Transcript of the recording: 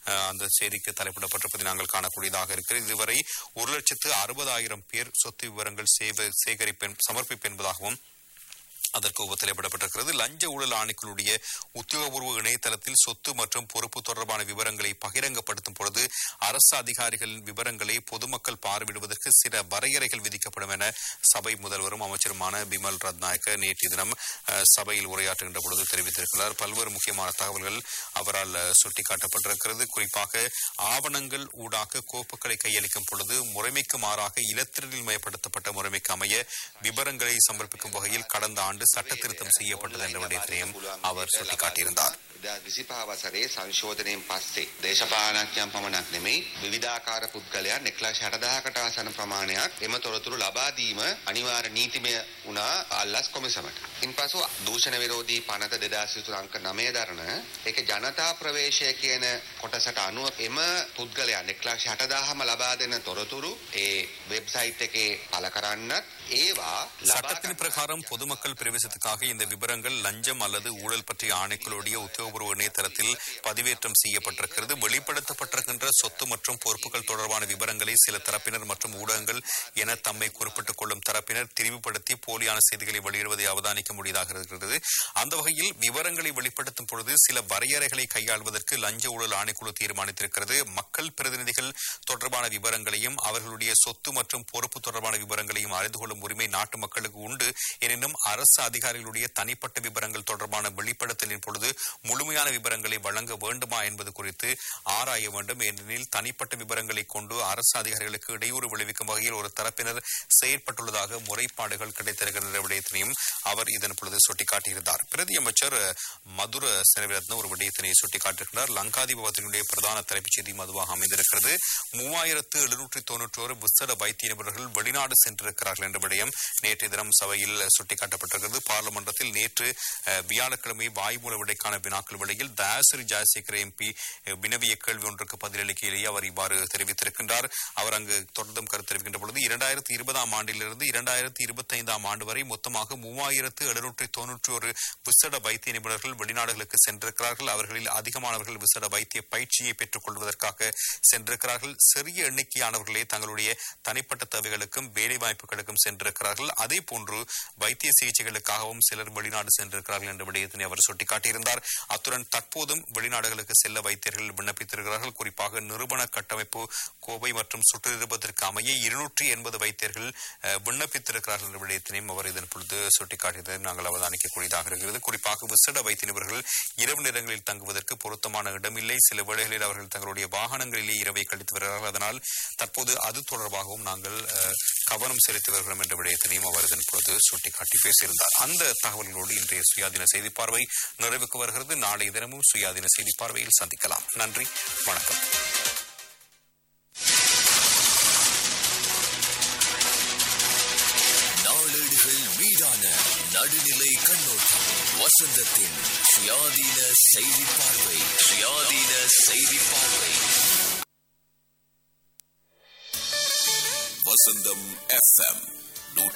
அஹ், அந்த செய்திக்கு தலைப்பிடப்பட்டிருப்பதை நாங்கள் காணக்கூடியதாக இருக்கிறது இதுவரை ஒரு லட்சத்து அறுபதாயிரம் பேர் சொத்து விவரங்கள் சேவ சேகரிப்பேன் சமர்ப்பிப்பு என்பதாகவும் அதற்கு ஒப்புதலைப்படப்பட்டிருக்கிறது லஞ்ச ஊழல் ஆணைக்குழுடைய உத்தியோகபூர்வ இணையதளத்தில் சொத்து மற்றும் பொறுப்பு தொடர்பான விவரங்களை பகிரங்கப்படுத்தும் பொழுது அரசு அதிகாரிகளின் விவரங்களை பொதுமக்கள் பார்வையிடுவதற்கு சில வரையறைகள் விதிக்கப்படும் என சபை முதல்வரும் அமைச்சருமான பிமல் ரத்நாயக்க நேற்றைய தினம் அஹ், சபையில் உரையாற்றுகின்ற பொழுது தெரிவித்திருக்கிறார் பல்வேறு முக்கியமான தகவல்கள் அவரால் அஹ், சுட்டிக்காட்டப்பட்டிருக்கிறது குறிப்பாக ஆவணங்கள் ஊடாக கோப்புகளை கையளிக்கும் பொழுது முறைமைக்கு மாறாக இலத்திரனில் மயப்படுத்தப்பட்ட முறைமைக்கு அமைய விவரங்களை சமர்ப்பிக்கும் வகையில் கடந்த ஆண்டு சட்ட திருத்தம் செய்யப்பட்டது என்ற விடயத்தையும் அவர் சுட்டிக்காட்டியிருந்தார் විසිපහ වසරේ සංශෝධනයෙන් පස්සේ දේශපාලනඥයන් පමණක් නෙමෙයි විවිධාකාර පුද්ගලයන් එක්ලක්ෂ 60000කට ආසන ප්‍රමාණයක් එම තොරතුරු ලබා දීම අනිවාර්ය නීතිමය වුණා අල්ලස් කොමිසමට. ඉන්පසු දූෂණ විරෝධී පනත 2023 අංක 9 දරන ඒක ජනතා ප්‍රවේශය කියන කොටසට අනුව එම පුද්ගලයන් එක්ලක්ෂ 60000ම ලබා දෙන තොරතුරු ඒ වෙබ්සයිට් එකේ පළ කරන්නත් ඒවා ලබා சட்டத்தின் பிரகாரம் பொதுமக்கள் பிரவேசத்துக்காக இந்த விவரங்கள் லஞ்சம் அல்லது ஊழல் பற்றிய ஆணைக்களுடைய உத்தியோகபூர்வ இணையதளத்தில் பதிவேற்றம் செய்யப்பட்டிருக்கிறது வெளிப்படுத்தப்பட்டிருக்கின்ற சொத்து மற்றும் பொறுப்புகள் தொடர்பான விவரங்களை சில தரப்பினர் மற்றும் ஊடகங்கள் என தம்மை குறிப்பிட்டுக் கொள்ளும் தரப்பினர் திரிவுபடுத்தி போலியான செய்திகளை வெளியிடுவதை அவதானிக்க முடியதாக இருக்கிறது அந்த வகையில் விவரங்களை வெளிப்படுத்தும் பொழுது சில வரையறைகளை கையாள்வதற்கு லஞ்ச ஊழல் ஆணைக்குழு தீர்மானித்திருக்கிறது மக்கள் பிரதிநிதிகள் தொடர்பான விவரங்களையும் அவர்களுடைய சொத்து மற்றும் பொறுப்பு தொடர்பான விவரங்களையும் அறிந்து கொள்ளும் உரிமை நாட்டு மக்களுக்கு உண்டு எனினும் அரசு அதிகாரிகளுடைய தனிப்பட்ட விவரங்கள் தொடர்பான வெளிப்படுத்தலின் பொழுது முழுமையான விவரங்களை வழங்க வேண்டுமா என்பது குறித்து ஆராய வேண்டும் ஏனெனில் தனிப்பட்ட விவரங்களை கொண்டு அரசு அதிகாரிகளுக்கு இடையூறு விளைவிக்கும் வகையில் ஒரு தரப்பினர் செயற்பட்டுள்ளதாக முறைப்பாடுகள் கிடைத்திருக்கின்ற விடயத்தினையும் அவர் இதன் பொழுது சுட்டிக்காட்டியிருந்தார் பிரதி அமைச்சர் மதுர செனவிரத்ன ஒரு விடயத்தினை சுட்டிக்காட்டியிருக்கிறார் லங்காதிபத்தினுடைய பிரதான தலைப்புச் செய்தி மதுவாக அமைந்திருக்கிறது மூவாயிரத்து எழுநூற்றி தொன்னூற்றி ஒரு விசேட வைத்திய நிபுணர்கள் வெளிநாடு சென்றிருக்கிறார்கள் என்ற விடயம் நேற்றைய தினம் சபையில் சுட்டிக்காட்டப்பட்டிருக்கிறது பார்லிமன்றத்தில் நேற்று அஹ், வியாழக்கிழமை வாய்மூல விடைக்கான வினாக்கள் வேளையில் தயாசிரி ஜெயசேகர் எம்பி வினவிய கேள்வி ஒன்றுக்கு பதிலளிக்கையிலேயே அவர் இவ்வாறு தெரிவித்திருக்கின்றார் அவர் அங்கு தொடர்ந்தும் கருத்து தெரிவிக்கின்ற பொழுது இரண்டாயிரத்தி இருபதாம் ஆண்டிலிருந்து இரண்டாயிரத்தி இருபத்தி ஐந்தாம் ஆண்டு வரை மொத்தமாக மூவாயிரத்து எழுநூற்றி தொன்னூற்றி ஒரு விசேட வைத்திய நிபுணர்கள் வெளிநாடுகளுக்கு சென்றிருக்கிறார்கள் அவர்களில் அதிகமானவர்கள் விசேட வைத்திய பயிற்சியை பெற்றுக் கொள்வதற்காக சென்றிருக்கிறார்கள் சிறிய எண்ணிக்கையானவர்களே தங்களுடைய தனிப்பட்ட தேவைகளுக்கும் வேலை வாய்ப்புகளுக்கும் சென்றிருக்கிறார்கள் அதே போன்று வைத்திய சிகிச்சைகளுக்காகவும் சிலர் வெளிநாடு சென்றிருக்கிறார்கள் என்ற விடயத்தினை அவர் சுட்டிக்காட்டியிருந்தார் அத்துடன் தற்போதும் வெளிநாடுகளுக்கு செல்ல வைத்தியர்கள் விண்ணப்பித்திருக்கிறார்கள் குறிப்பாக நிறுவன கட்டமைப்பு கோவை மற்றும் சுற்றிருப்பதற்கு அமைய இருநூற்றி எண்பது வைத்தியர்கள் அஹ், விண்ணப்பித்திருக்கிறார்கள் என்ற விடயத்தினையும் அவர் இதன் பொழுது சுட்டிக்காட்டியதை நாங்கள் அவதானிக்கக்கூடியதாக இருக்கிறது குறிப்பாக விசேட வைத்திய நிபுணர்கள் இரவு நேரங்களில் தங்குவதற்கு பொருத்தமான இடமில்லை சில வேளைகளில் அவர்கள் தங்களுடைய வாகனங்களிலே இரவை கழித்து வருகிறார்கள் அதனால் தற்போது அது தொடர்பாகவும் நாங்கள் அஹ், கவனம் செலுத்தி வருகிறோம் என்ற விடயத்தினையும் அவர் இதன் பொழுது சுட்டிக்காட்டி பேசியிருந்தார் அந்த தகவல்களோடு இன்றைய சுயாதீன செய்தி பார்வை நிறைவுக்கு வருகிறது நாளை தினமும் சுயாதீன செய்தி பார்வையில் சந்திக்கலாம் நன்றி வணக்கம் நாளேடுகள் மீதான நடுநிலை கண்ணோட்டம் வசந்தத்தின் சுயாதீன செய்தி பார்வை சுயாதீன செய்தி பார்வை வசந்தம் எஃப்எம்